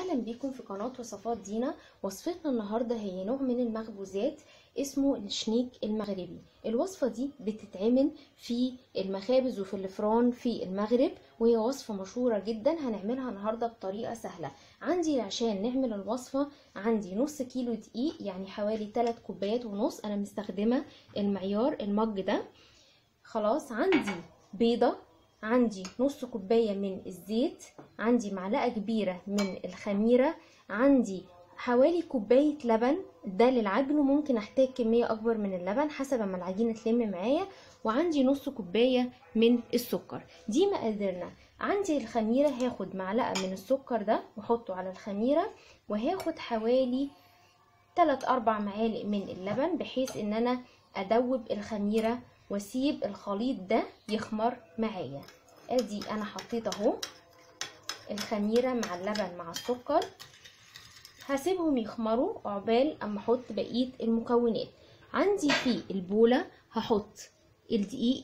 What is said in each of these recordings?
اهلا بيكم في قناة وصفات دينا وصفتنا النهاردة هي نوع من المخبوزات اسمه الشنيك المغربي الوصفة دي بتتعمل في المخابز وفي الفران في المغرب وهي وصفة مشهورة جدا هنعملها النهاردة بطريقة سهلة عندي عشان نعمل الوصفة عندي نص كيلو دقيق يعني حوالي 3 كوبايات ونص انا مستخدمة المعيار المج ده خلاص عندي بيضة عندي نص كوباية من الزيت عندي معلقة كبيرة من الخميرة عندي حوالي كوباية لبن ده للعجن وممكن احتاج كمية اكبر من اللبن حسب ما العجينة تلم معايا وعندي نص كوباية من السكر دي مقاديرنا عندي الخميرة هاخد معلقة من السكر ده واحطه على الخميرة وهاخد حوالي 3 4 معالق من اللبن بحيث ان انا ادوب الخميرة واسيب الخليط ده يخمر معايا ادي انا حطيت اهو الخميره مع اللبن مع السكر هسيبهم يخمروا عقبال اما احط بقيه المكونات عندي في البوله هحط الدقيق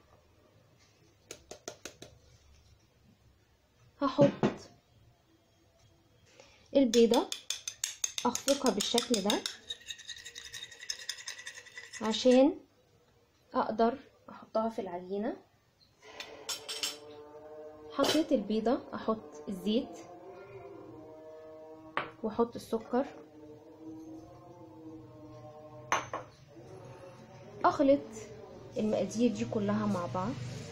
هحط البيضه اخفقها بالشكل ده عشان اقدر احطها في العجينه حطيت البيضه احط الزيت واحط السكر اخلط المقادير دي كلها مع بعض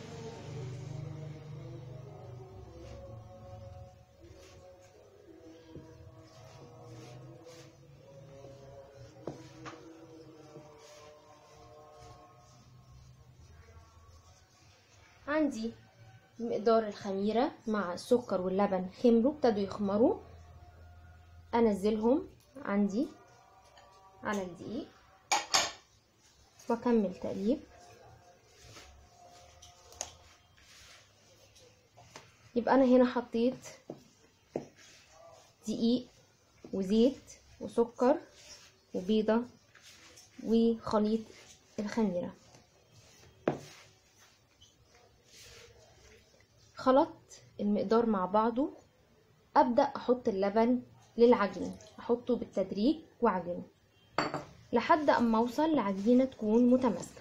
عندي مقدار الخميرة مع السكر واللبن خمروا ابتدوا يخمروا انزلهم عندي على الدقيق واكمل تقليب يبقى انا هنا حطيت دقيق وزيت وسكر وبيضة وخليط الخميره خلطت المقدار مع بعضه ابدا احط اللبن للعجين احطه بالتدريج واعجنه لحد اما اوصل لعجينه تكون متماسكه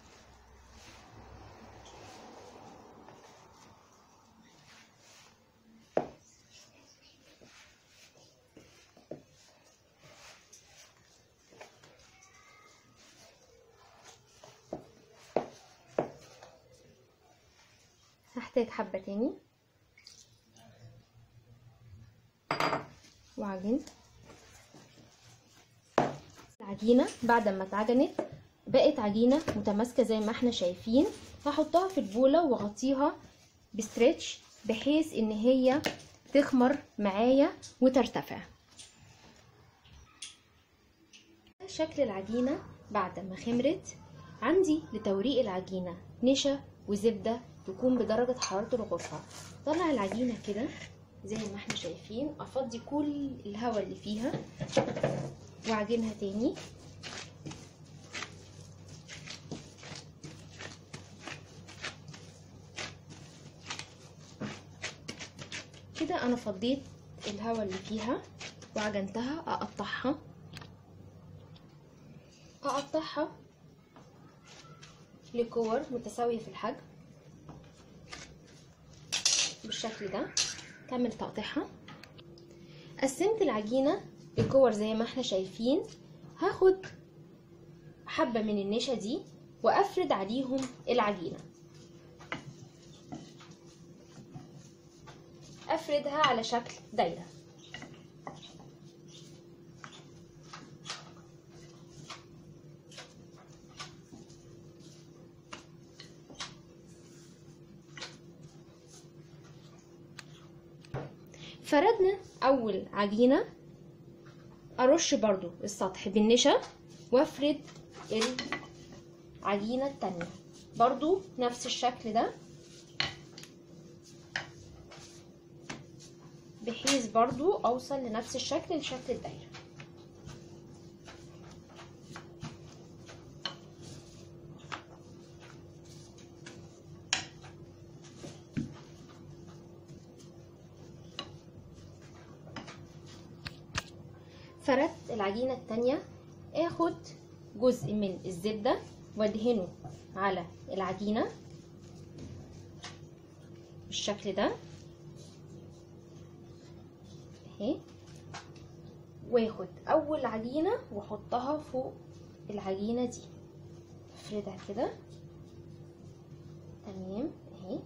هحتاج حبة تاني وعجن العجينة بعد ما اتعجنت بقت عجينة متماسكة زي ما احنا شايفين هحطها في البولة واغطيها بستريتش بحيث ان هي تخمر معايا وترتفع شكل العجينة بعد ما خمرت عندي لتوريق العجينة نشا وزبدة تكون بدرجة حرارة الغرفة طلع العجينة كده زي ما احنا شايفين افضي كل الهواء اللي فيها واعجنها تاني كده انا فضيت الهواء اللي فيها وعجنتها اقطعها اقطعها لكور متساوية في الحجم بالشكل ده كمل تقطيعها قسمت العجينة لكور زي ما احنا شايفين هاخد حبة من النشا دي وافرد عليهم العجينة افردها على شكل دايرة فردنا اول عجينة ارش برضو السطح بالنشا وافرد العجينة التانية برضو نفس الشكل ده بحيث برضو اوصل لنفس الشكل لشكل الدايرة فردت العجينة التانية اخد جزء من الزبدة وادهنه على العجينة بالشكل ده اهي واخد اول عجينة واحطها فوق العجينة دي افردها كده تمام اهي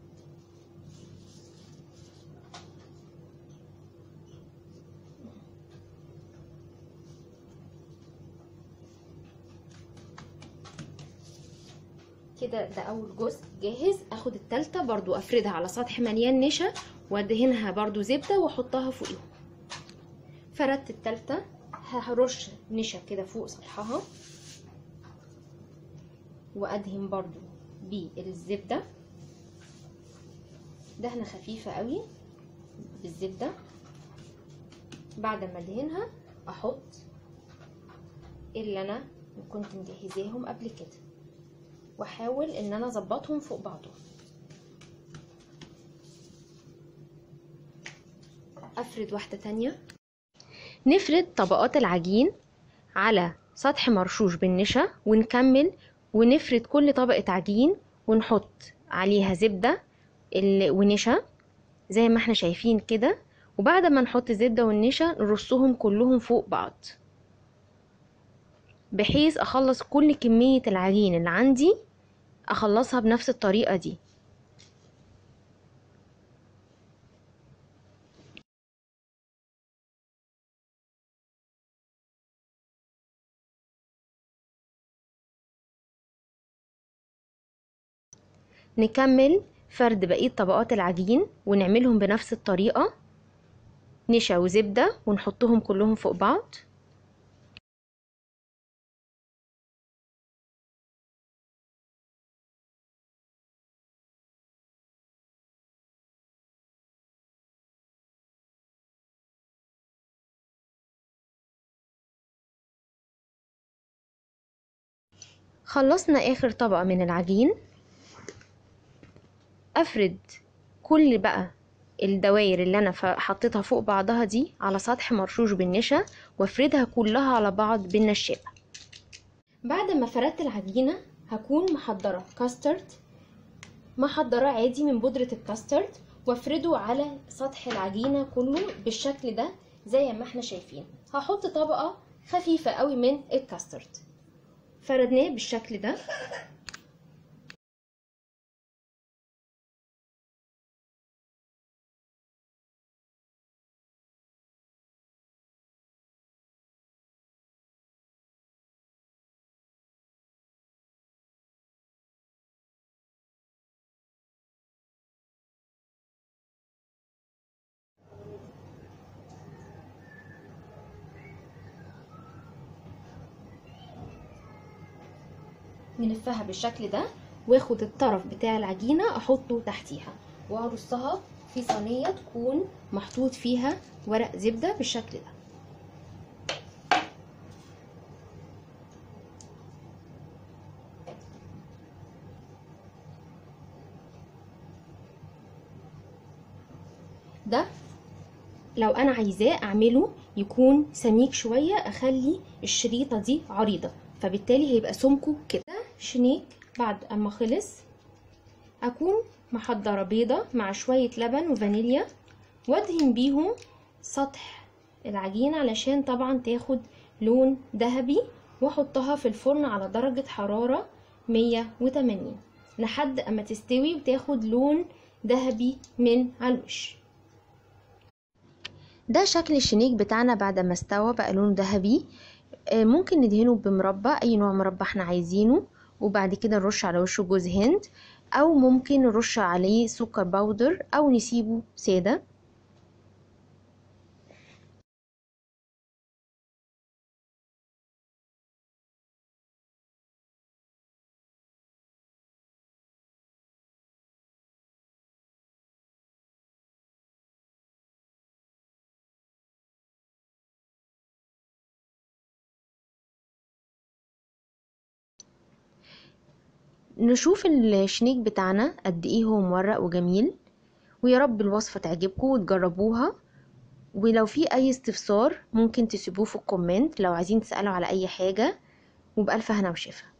كده ده اول جزء جاهز اخد التالتة برضو افردها على سطح مليان نشا وادهنها برضو زبدة واحطها فوقيهم فردت التالتة هرش نشا كده فوق سطحها وادهن برضو بالزبدة دهنة خفيفة قوي بالزبدة بعد ما ادهنها احط اللي انا كنت مجهزاهم قبل كده واحاول ان انا اظبطهم فوق بعضهم افرد واحدة تانية نفرد طبقات العجين على سطح مرشوش بالنشا ونكمل ونفرد كل طبقة عجين ونحط عليها زبدة ونشا زي ما احنا شايفين كده وبعد ما نحط الزبدة والنشا نرصهم كلهم فوق بعض بحيث اخلص كل كمية العجين اللي عندي اخلصها بنفس الطريقة دي نكمل فرد بقية طبقات العجين ونعملهم بنفس الطريقة نشا وزبدة ونحطهم كلهم فوق بعض خلصنا اخر طبقة من العجين افرد كل بقى الدوائر اللي انا حطيتها فوق بعضها دي على سطح مرشوش بالنشا وافردها كلها على بعض بالنشابة بعد ما فردت العجينة هكون محضرة كاسترد محضرة عادي من بودرة الكاسترد وافرده على سطح العجينة كله بالشكل ده زي ما احنا شايفين هحط طبقة خفيفة قوي من الكاسترد فردناه بالشكل ده نلفها بالشكل ده واخد الطرف بتاع العجينة احطه تحتيها وارصها في صينية تكون محطوط فيها ورق زبدة بالشكل ده ده لو انا عايزاه اعمله يكون سميك شوية اخلي الشريطة دي عريضة فبالتالي هيبقى سمكه كده شنيك بعد اما خلص اكون محضره بيضه مع شويه لبن وفانيليا وادهن بيهم سطح العجينه علشان طبعا تاخد لون ذهبي واحطها في الفرن على درجه حراره 180 لحد اما تستوي وتاخد لون ذهبي من على الوش ده شكل الشنيك بتاعنا بعد ما استوى بقى لون ذهبي ممكن ندهنه بمربى اي نوع مربى احنا عايزينه وبعد كده نرش على وشه جوز هند او ممكن نرش عليه سكر باودر او نسيبه ساده نشوف الشنيك بتاعنا قد ايه هو مورق وجميل ويا رب الوصفة تعجبكم وتجربوها ولو في اي استفسار ممكن تسيبوه في الكومنت لو عايزين تسألوا على اي حاجة وبألف هنا وشفا